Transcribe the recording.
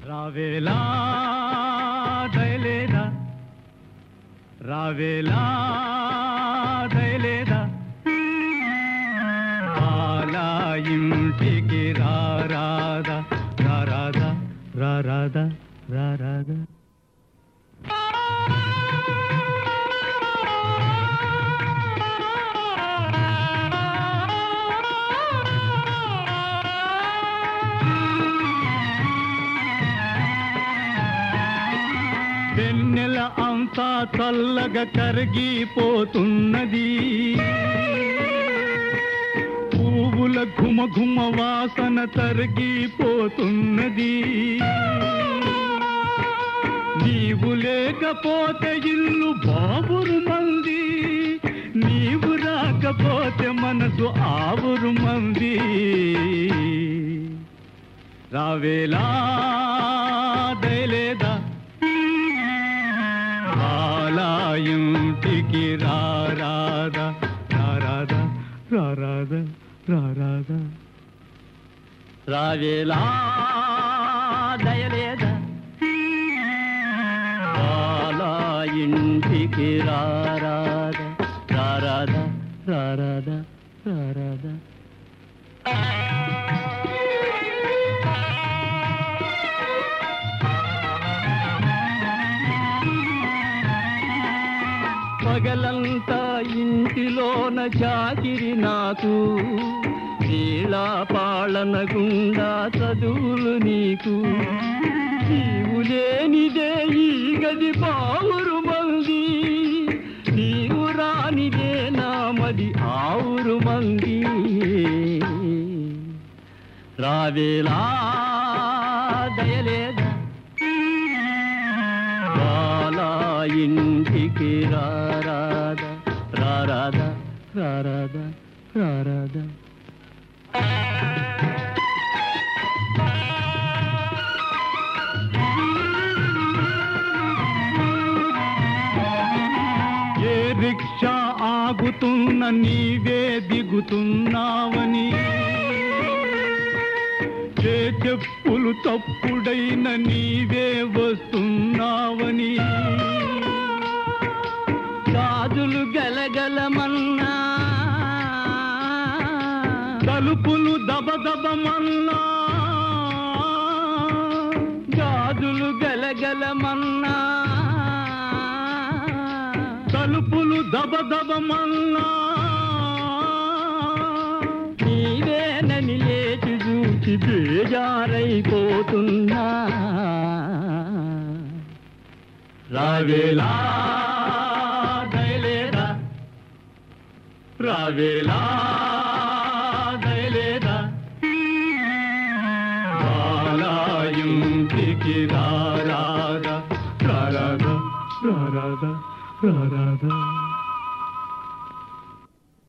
రావేలా దయలేదా రావేలా దయలేదా అలా ఇంటికి రారాదా రారాదా రారాదా రారాదా వెన్నెల అంతా చల్లగా కరిగిపోతున్నది పువ్వుల ఘుమ ఘుమ వాసన తరిగిపోతున్నది నీవు లేకపోతే ఇల్లు బాబురు మంది నీవు రాకపోతే మనసు ఆవురు మంది రావేలా దయలేదా ఆలయంటికి రారాదా రారాదా రారాదా రారాదా రావేలా దయలేదా ఆలయింటికి రారాదా రారాదా రారాదా రారాదా పగలంతా ఇంటిలోన చాకిరి నాకు నీలా పాలన గుండా చదువులు నీకు నీవు లేనిదే ఈ గది పావురు మంది నీవు రానిదే నామది ఆవురు మంది రావేలా దయలేదా బాలా ఇంటికి రారాదా రారాదా రారాదా రారాదా ఏ రిక్షా ఆగుతున్న నీవే దిగుతున్నావని ఏ చెప్పులు తప్పుడైన నీవే వస్తున్నావని గాజులు గలగలమన్నా తలుపులు దబదబమన్నా గాజులు గలగలమన్నా తలుపులు దబదబమన్నా నీవేనని లేచి చూచి బేజారైపోతున్నా రావేలా దయలేదా రావేలా దయలేదా బాలాయుంటికి రారాదా రారాదా రారాదా రారాదా